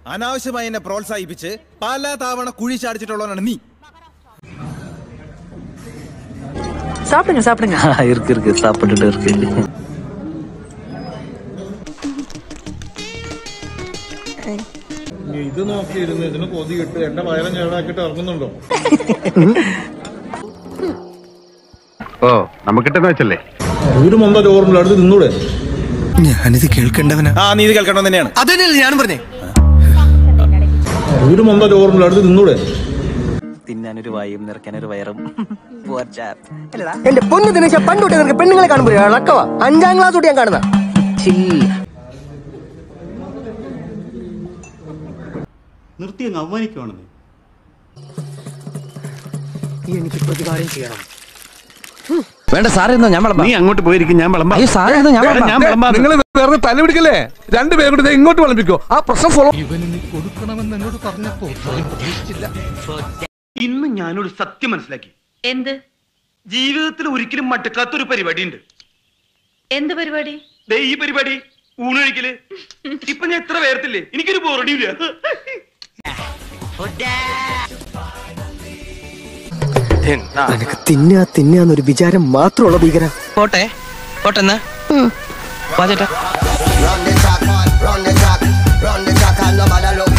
അനാവശ്യമായി എന്നെ പ്രോത്സാഹിപ്പിച്ച് പല തവണ കുഴി ചാടിച്ചിട്ടുള്ളവനാണ് നീ சாப்பிடுங்க சாப்பிடுங்க இருக்கு இருக்கு சாப்பிட்டுட்டு இருக்கு ഇത് നോക്കിയിരുന്ന് ഇതിന് കൊതിയിട്ട് എന്റെ വയറും ചേടാക്കിട്ട് ഇറങ്ങുന്നുണ്ടോ ഓ നമുക്കിട്ടെന്ന് വെച്ചല്ലേ ഒരു മൊന്ത ചോറുണ്ട് അടുത്ത് നിന്നൂടെ ഞാനിത് കേൾക്കേണ്ടവനാ ആ നീ ഇത് കേൾക്കണം തന്നെയാണ് അതന്നെയല്ലേ ഞാനും പറഞ്ഞേ ഒരു മൊന്ത ചോറുണ്ട് അടുത്ത് നിന്നൂടെ തിന്നാനൊരു വായും നിറയ്ക്കാനൊരു വയറും പോച്ചാ എന്റെ പൊന്നു ദിനേശ പണ്ട് തൊട്ടേ നിനക്ക് പെണ്ണുങ്ങളെ കാണുമ്പോൾ ഇളക്കവാ അഞ്ചാം ക്ലാസ് തൊട്ട് ഞാൻ കാണുന്ന നിർത്തി അങ്ങ് അവമാനിക്കുവാണെന്ന് എനിക്ക് പ്രതികാരം ചെയ്യണം വേണ്ട സാറേ എന്നാ ഞാൻ വിളമ്പാം നീ അങ്ങോട്ട് പോയിരിക്കും ഞാൻ വിളമ്പാം അയ്യോ സാറേ എന്നാ ഞാൻ വേണ്ട, വിളമ്പാം ഞാൻ വിളമ്പാം നിങ്ങൾ വേറെ തല പിടിക്കല്ലേ രണ്ടുപേരും കൂടി ദേ ഇങ്ങോട്ട് വിളമ്പിക്കോ ആ പ്രശ്നം ഫോളോ ഇന്ന് ഞാനൊരു സത്യം മനസ്സിലാക്കി എന്ത് ജീവിതത്തിൽ ഒരിക്കലും മടുക്കാത്തൊരു പരിപാടി ഉണ്ട് എന്ത് പരിപാടി ദേ ഈ പരിപാടി ഊണൊഴിക്കല് ഇപ്പൊ ഞാൻ എത്ര പേർത്തില്ലേ എനിക്കൊരു ബോറടിയില്ല നിനക്ക് തിന്നാ തിന്നാന്നൊരു വിചാരം മാത്രമുള്ള ഭീകര പോട്ടെ പോട്ടെ എന്നാ വാ ചേട്ടാ Run the track, run the track, run the track and nobody look